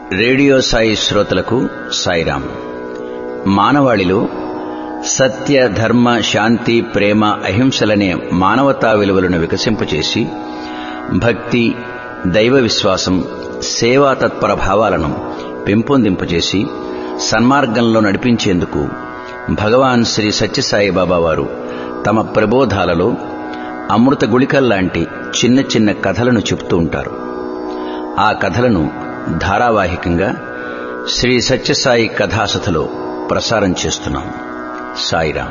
radio Sai శ్రోతలకు సాయిరాం మానవాళిలో సత్య ధర్మ శాంతి ప్రేమ అహింసలనే మానవతా విలువలను వికసింపచేసి భక్తి దైవ విశ్వాసం సేవా తత్పర భావాలను పెంపొందింపజేసి సన్మార్గంలో నడిపించేందుకు భగవాన్ శ్రీ సత్యసాయి బాబా వారు తమ ప్రబోధాలలో అమృత గుళికల్లాంటి చిన్న చిన్న కథలను చెబుతూ ఉంటారు ఆ కథలను ధారావాహికంగా శ్రీ సత్యసాయి కథాసథలో ప్రసారం చేస్తున్నాం సాయిరాం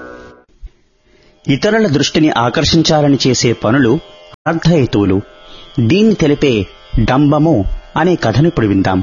ఇతరుల దృష్టిని ఆకర్షించాలని చేసే పనులు అర్థహేతువులు దీన్ని తెలిపే డంబము అనే కథను ఇప్పుడు విందాం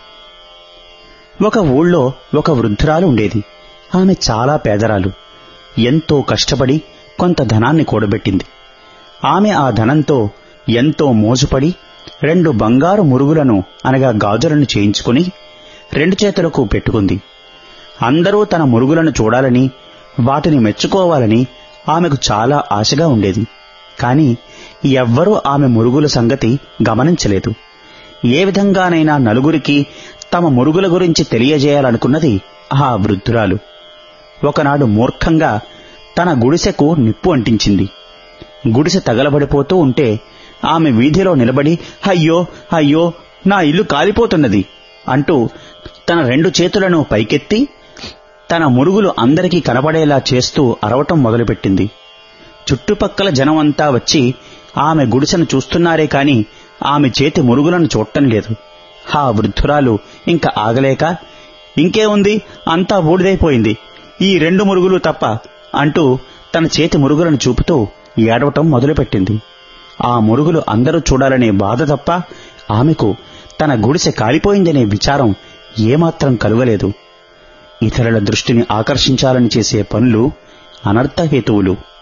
ఒక ఊళ్ళో ఒక వృద్ధురాలు ఉండేది ఆమె చాలా పేదరాలు ఎంతో కష్టపడి కొంత ధనాన్ని కూడబెట్టింది ఆమె ఆ ధనంతో ఎంతో మోజుపడి రెండు బంగారు మురుగులను అనగా గాజులను చేయించుకుని రెండు చేతులకు పెట్టుకుంది అందరూ తన మురుగులను చూడాలని వాటిని మెచ్చుకోవాలని ఆమెకు చాలా ఆశగా ఉండేది కాని ఎవ్వరూ ఆమె మురుగుల సంగతి గమనించలేదు ఏ విధంగానైనా నలుగురికి తమ మురుగుల గురించి తెలియజేయాలనుకున్నది ఆ వృద్ధురాలు ఒకనాడు మూర్ఖంగా తన గుడిసెకు నిప్పు అంటించింది గుడిసె తగలబడిపోతూ ఉంటే ఆమె వీధిలో నిలబడి అయ్యో అయ్యో నా ఇల్లు కాలిపోతున్నది అంటూ తన రెండు చేతులను పైకెత్తి తన మురుగులు అందరికీ కనబడేలా చేస్తూ అరవటం మొదలుపెట్టింది చుట్టుపక్కల జనమంతా వచ్చి ఆమె గుడిసెను చూస్తున్నారే కాని ఆమె చేతి మురుగులను చూడటం లేదు ఆ వృద్ధురాలు ఇంక ఆగలేక ఇంకే ఉంది అంతా బూడిదైపోయింది ఈ రెండు మురుగులు తప్ప అంటూ తన చేతి మురుగులను చూపుతూ ఏడవటం మొదలుపెట్టింది ఆ మురుగులు అందరూ చూడాలనే బాధ తప్ప ఆమెకు తన గుడిసె కాలిపోయిందనే విచారం ఏమాత్రం కలుగలేదు ఇతరుల దృష్టిని ఆకర్షించాలని చేసే పనులు అనర్థహేతువులు